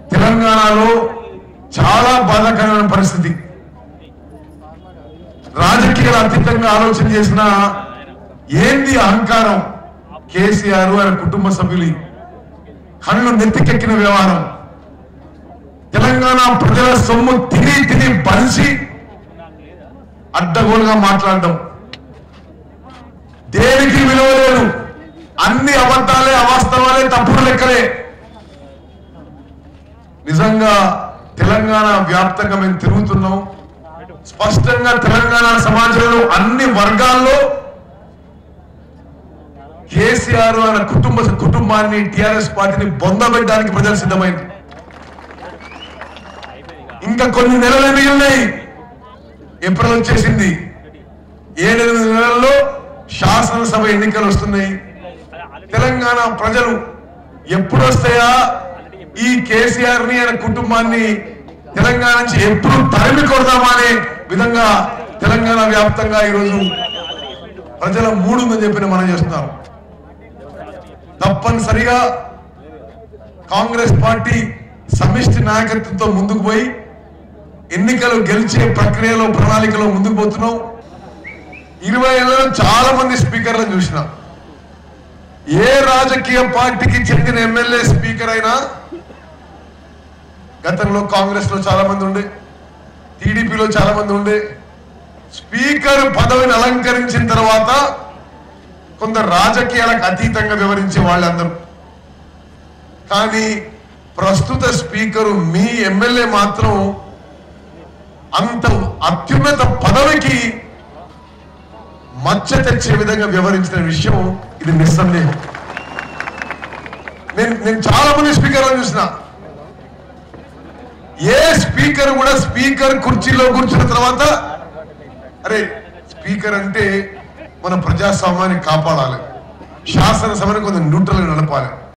తెలంగాణలో చాలా బాధాకరమైన పరిస్థితి రాజకీయాలు అతీతంగా ఆలోచన చేసిన ఏంది అహంకారం కేసీఆర్ ఆయన కుటుంబ సభ్యులు కళ్ళు నెత్తికెక్కిన వ్యవహారం తెలంగాణ ప్రజల సొమ్ము తిని తిని బలిసి అడ్డగోలుగా మాట్లాడడం దేనికి విలువ లేదు అన్ని అబద్ధాలే అవాస్తవాలే తప్పుడు లెక్కలే నిజంగా తెలంగాణ వ్యాప్తంగా మేము తిరుగుతున్నాం స్పష్టంగా తెలంగాణ సమాజంలో అన్ని వర్గాల్లో కేసీఆర్ ఆయన కుటుంబ కుటుంబాన్ని టిఆర్ఎస్ పార్టీని బొందబెట్టడానికి ప్రజలు సిద్ధమైంది ఇంకా కొన్ని నెలలు మిగిలినాయి ఏప్రిల్ వచ్చేసింది ఏడెనిమిది నెలల్లో శాసనసభ ఎన్నికలు వస్తున్నాయి తెలంగాణ ప్రజలు ఎప్పుడు వస్తాయా ఈ కేసీఆర్ ని ఆయన కుటుంబాన్ని తెలంగాణ నుంచి ఎప్పుడు తరిమి కొడదామా అనే విధంగా తెలంగాణ వ్యాప్తంగా ఈరోజు ప్రజల మూడు ఉందని చెప్పి మనం చేస్తున్నాం తప్పనిసరిగా కాంగ్రెస్ పార్టీ సమిష్టి నాయకత్వంతో ముందుకు పోయి ఎన్నికలు గెలిచే ప్రక్రియలో ప్రణాళికలో ముందుకు పోతున్నాం ఇరవై ఏళ్ళలో చాలా మంది స్పీకర్లను చూసిన ఏ రాజకీయ పార్టీకి చెందిన ఎమ్మెల్యే స్పీకర్ అయినా గతంలో కాంగ్రెస్ లో చాలా మంది ఉండే టీడీపీలో చాలా మంది ఉండే స్పీకర్ పదవిని అలంకరించిన తర్వాత కొందరు రాజకీయాలకు అతీతంగా వివరించే వాళ్ళందరూ కానీ ప్రస్తుత స్పీకరు మీ ఎమ్మెల్యే మాత్రం అంత అత్యున్నత పదవికి మచ్చ తెచ్చే విధంగా వివరించిన విషయం ఇది నిస్సందేహం నేను నేను చాలా మంది స్పీకర్లను చూసిన ఏ స్పీకర్ కూడా స్పీకర్ కుర్చీలో కూర్చున్న తర్వాత అరే స్పీకర్ అంటే మన ప్రజాస్వామ్యాన్ని కాపాడాలి శాసనసభని కొంచెం న్యూట్రల్ నడపాలి